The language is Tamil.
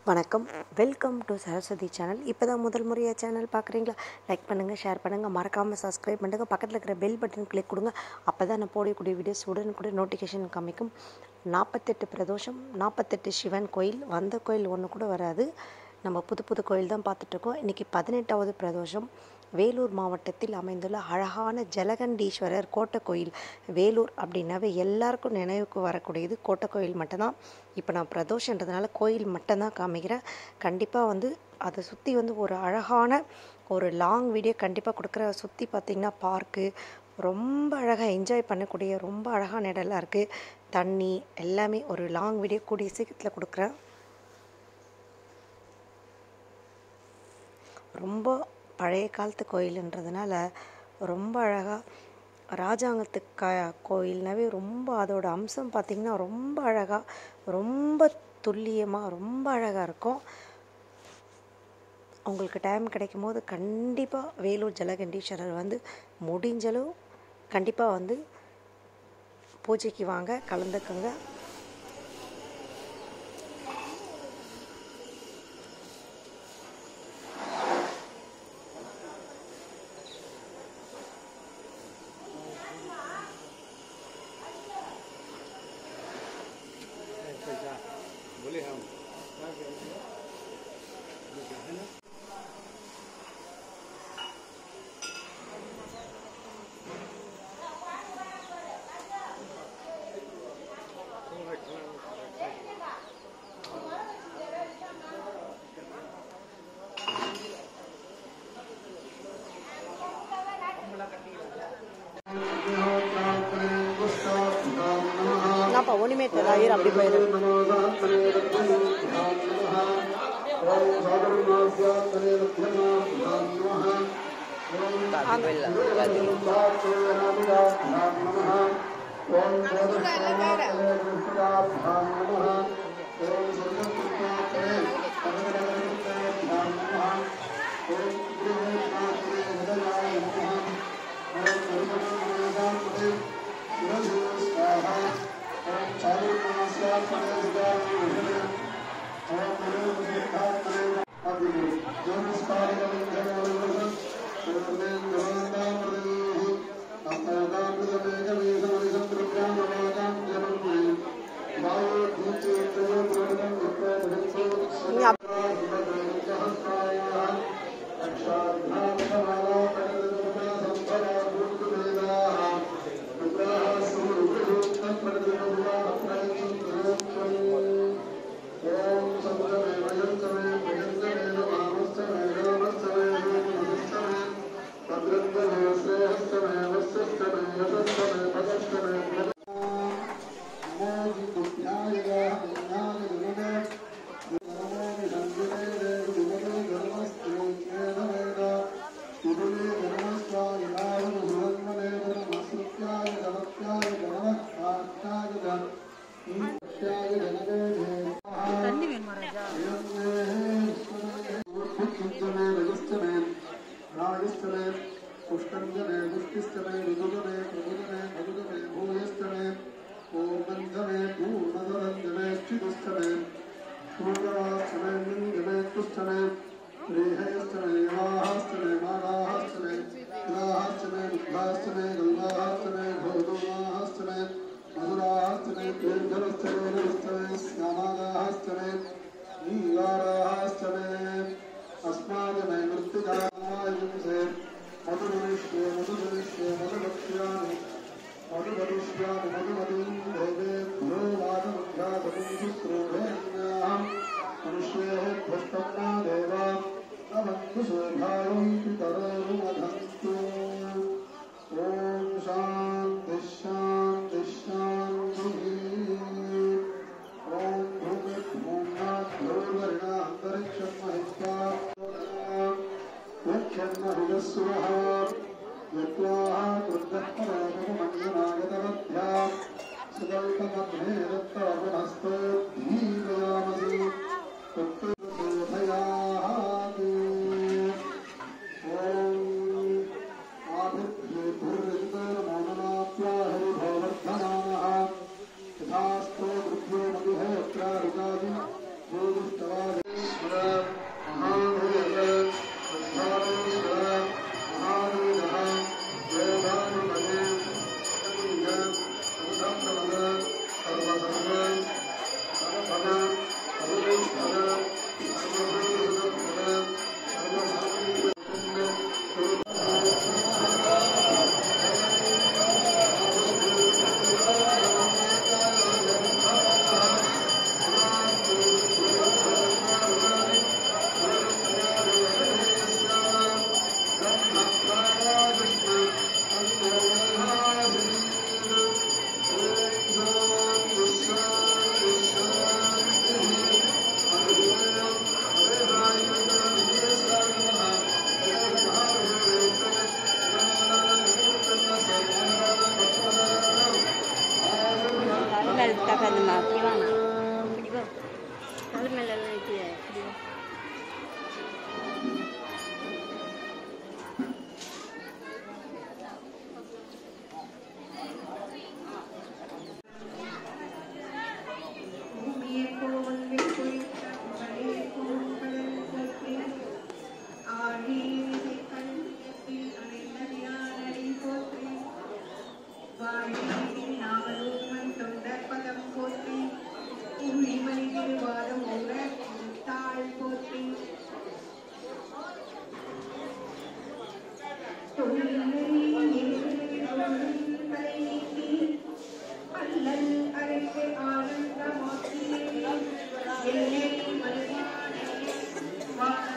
வணக்கம் வெல்கம் டு சரஸ்வதி சேனல் இப்போ தான் முதல் முறையாக சேனல் பார்க்குறீங்களா லைக் பண்ணுங்கள் ஷேர் பண்ணுங்கள் மறக்காமல் சப்ஸ்கிரைப் பண்ணுங்கள் பக்கத்தில் இருக்கிற பெல் பட்டன் கிளிக் கொடுங்க அப்போ தான் நான் போடக்கூடிய வீடியோஸ் உடனுக்குடன் நோட்டிஃபிகேஷன் காமிக்கும் நாற்பத்தெட்டு பிரதோஷம் நாற்பத்தெட்டு சிவன் கோயில் வந்த கோயில் ஒன்று கூட வராது நம்ம புது புது கோயில் தான் பார்த்துட்ருக்கோம் இன்றைக்கி பதினெட்டாவது பிரதோஷம் வேலூர் மாவட்டத்தில் அமைந்துள்ள அழகான ஜலகண்டீஸ்வரர் கோட்டை கோயில் வேலூர் அப்படின்னாவே எல்லாருக்கும் நினைவுக்கு வரக்கூடியது கோட்டை கோயில் மட்டும்தான் இப்போ நான் பிரதோஷன்றதுனால கோயில் மட்டும்தான் காமிக்கிறேன் கண்டிப்பாக வந்து அதை சுற்றி வந்து ஒரு அழகான ஒரு லாங் வீடியோ கண்டிப்பாக கொடுக்குற சுற்றி பார்த்திங்கன்னா பார்க்கு ரொம்ப அழகாக என்ஜாய் பண்ணக்கூடிய ரொம்ப அழகான இடம்லாம் இருக்குது தண்ணி எல்லாமே ஒரு லாங் வீடியோ கூடிய சீக்கிரத்தில் கொடுக்குறேன் ரொம்ப பழைய காலத்து கோயிலுன்றதுனால ரொம்ப அழகாக ராஜாங்கத்து க கோயில்னாவே ரொம்ப அதோட அம்சம் பார்த்திங்கன்னா ரொம்ப அழகாக ரொம்ப துல்லியமாக ரொம்ப அழகாக இருக்கும் உங்களுக்கு டைம் கிடைக்கும் போது கண்டிப்பாக வேலூர் ஜலகண்டீஸ்வரர் வந்து முடிஞ்சளவு கண்டிப்பாக வந்து பூஜைக்கு வாங்க கலந்துக்கோங்க बोले हम என்னப்பா ஒன்றுமே தெரியல ஐயர் அப்படி போயிரு நீ அப்- पुष्कंजने पुष्टिस्तने ऋतुजने प्रभुजने मधुजने भूयस्तने ओमन्धने पूर्णदरञ्जने स्थितिस्तने शूद्रास्तने लिङ्गने तुष्टने रेहयस्तने विवाहस्तने मागाहस्तने विवाहस्तने बुद्धास्तने गङ्गाहस्तने भोगोमाहस्तने मधुराहस्तने दीर्घनस्तने नमस्तने श्यामागाहस्तने नीलाराहस्तने अस्माजने मृत्युजायुंसे मधुमनुष्ये मधुमनुष्ये मधुभक्ष्यामि मधुमनुष्यामि मधुमतीं देवेभ्यो वादमुद्रासकं शुश्रूषेऽन्याहम् मनुष्येभ्यस्तम्ना देवा अवन्तु शोभायै पितरोरुमधन्तु ॐ शान्तिः शान्तिः शान्तिः ॐ भूमिर्भूम्नाभ्योर्वरिणा अन्तरिक्षं महित्वा यक्षन्महिषस्वः यत्त्वाः कृतपरागमञ्जनागतवद्भ्या सुकल्पमध्ये दत्तावनस्तो धीरयामसि तत्त्वबोधयाति ॐ आभिर्भूर्भुर्वितर्मोननाप्या हरिभोवर्धनाः यथास्तो वृद्धो मधुहोत्रारुकादि கால் மேலே தக்காதுமா அப்படி வாங்க இப்படி வா கால் மேலே எல்லாம் வைக்கல இப்படி வா அல்லல் அழைத்து ஆனந்தமாக்கியே எல்லை மலையானே வாழ